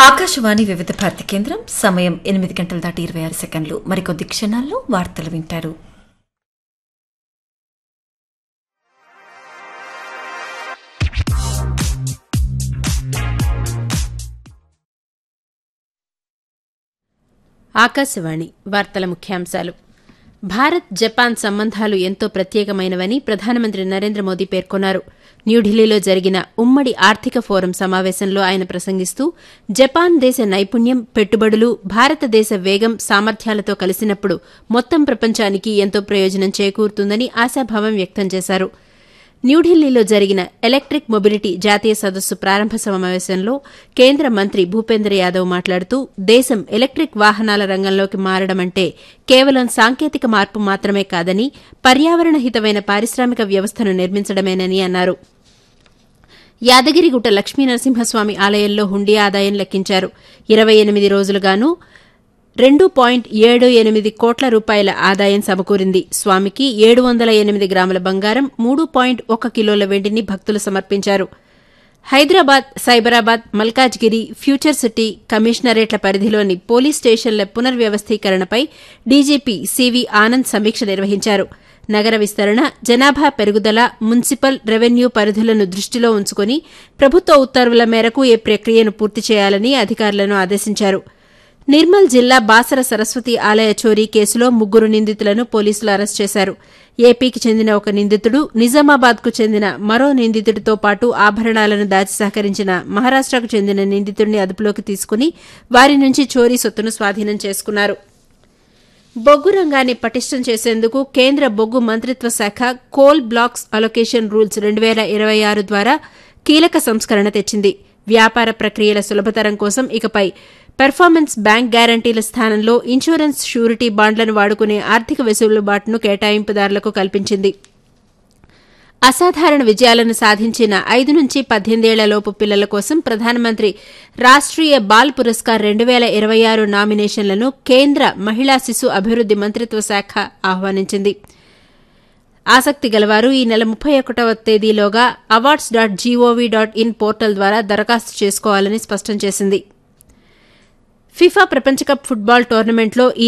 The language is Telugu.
ఆకాశవాణి వివిధ భారతి కేంద్రం సమయం ఎనిమిది గంటల దాటి ఇరవై ఆరు సెకండ్లు మరికొద్ది క్షణాల్లో వార్తలు వింటారు ఆకాశవాణి వార్తల ముఖ్యాంశాలు భారత్ జపాన్ సంబంధాలు ఎంతో ప్రత్యేకమైనవని ప్రధానమంత్రి నరేంద్ర మోదీ పేర్కొన్నారు న్యూఢిల్లీలో జరిగిన ఉమ్మడి ఆర్థిక ఫోరం సమావేశంలో ఆయన ప్రసంగిస్తూ జపాన్ దేశ నైపుణ్యం పెట్టుబడులు భారతదేశ వేగం సామర్థ్యాలతో కలిసినప్పుడు మొత్తం ప్రపంచానికి ఎంతో ప్రయోజనం చేకూరుతుందని ఆశాభావం వ్యక్తం చేశారు న్యూఢిల్లీలో జరిగిన ఎలక్ట్రిక్ మొబిలిటీ జాతీయ సదస్సు ప్రారంభ సమావేశంలో కేంద్ర మంత్రి భూపేంద్ర యాదవ్ మాట్లాడుతూ దేశం ఎలక్ట్రిక్ వాహనాల రంగంలోకి మారడమంటే కేవలం సాంకేతిక మార్పు మాత్రమే కాదని పర్యావరణ హితమైన పారిశ్రామిక వ్యవస్థను నిర్మించడమేనని అన్నారు యాదగిరిగుట్ట లక్ష్మీనరసింహస్వామి ఆలయంలో హుండీ ఆదాయం లెక్కించారు ఇరవై ఎనిమిది రోజులుగాను రెండు పాయింట్ ఏడు ఎనిమిది కోట్ల రూపాయల ఆదాయం సమకూరింది స్వామికి ఏడు వందల ఎనిమిది గ్రాముల బంగారం మూడు పాయింట్ ఒక కిలోల వెండిని భక్తులు సమర్పించారు హైదరాబాద్ సైబరాబాద్ మల్కాజ్గిరి ఫ్యూచర్ సిటీ కమిషనరేట్ల పరిధిలోని పోలీస్ స్టేషన్ల పునర్వ్యవస్థీకరణపై డీజీపీ సివి ఆనంద్ సమీక్ష నిర్వహించారు నగర విస్తరణ జనాభా పెరుగుదల మున్సిపల్ రెవెన్యూ పరిధులను దృష్టిలో ఉంచుకుని ప్రభుత్వ ఉత్తర్వుల మేరకు ఈ ప్రక్రియను పూర్తి చేయాలని అధికారులను ఆదేశించారు నిర్మల్ జిల్లా బాసర సరస్వతి ఆలయ చోరీ కేసులో ముగ్గురు నిందితులను పోలీసులు అరెస్ట్ చేశారు ఏపీకి చెందిన ఒక నిందితుడు నిజామాబాద్కు చెందిన మరో నిందితుడితో పాటు ఆభరణాలను దాచి సహకరించిన మహారాష్టకు చెందిన నిందితుడిని అదుపులోకి తీసుకుని వారి నుంచి చోరీ సొత్తును స్వాధీనం చేసుకున్నారు బొగ్గు రంగాన్ని పటిష్టం చేసేందుకు కేంద్ర బొగ్గు మంత్రిత్వ శాఖ కోల్ బ్లాక్స్ అలొకేషన్ రూల్స్ రెండు వేల ఇరవై ఆరు ద్వారా కీలక సంస్కరణ తెచ్చింది వ్యాపార ప్రక్రియల సులభతరం కోసం ఇకపై పెర్ఫార్మెన్స్ బ్యాంక్ గ్యారంటీల స్థానంలో ఇన్సూరెన్స్ షూరిటీ బాండ్లను వాడుకునే ఆర్థిక వెసులుబాటును కేటాయింపుదారులకు కల్పించింది అసాధారణ విజయాలను సాధించిన ఐదు నుంచి పద్దెనిమిదేళ్లలోపు పిల్లల కోసం ప్రధానమంత్రి రాష్ట్రీయ బాల్ పురస్కార్ రెండు వేల ఇరవై ఆరు నామినేషన్లను కేంద్ర మహిళా శిశు అభివృద్ది మంత్రిత్వ శాఖ ఆహ్వానించింది ఆసక్తి గలవారు ఈ నెల ముప్పై ఒకటవ తేదీలోగా awards dot GOV dot in portal ద్వారా దరఖాస్తు చేసుకోవాలని స్పష్టం చేసింది ఫిఫా ప్రపంచకప్ ఫుట్బాల్ టోర్నమెంట్లో ఈ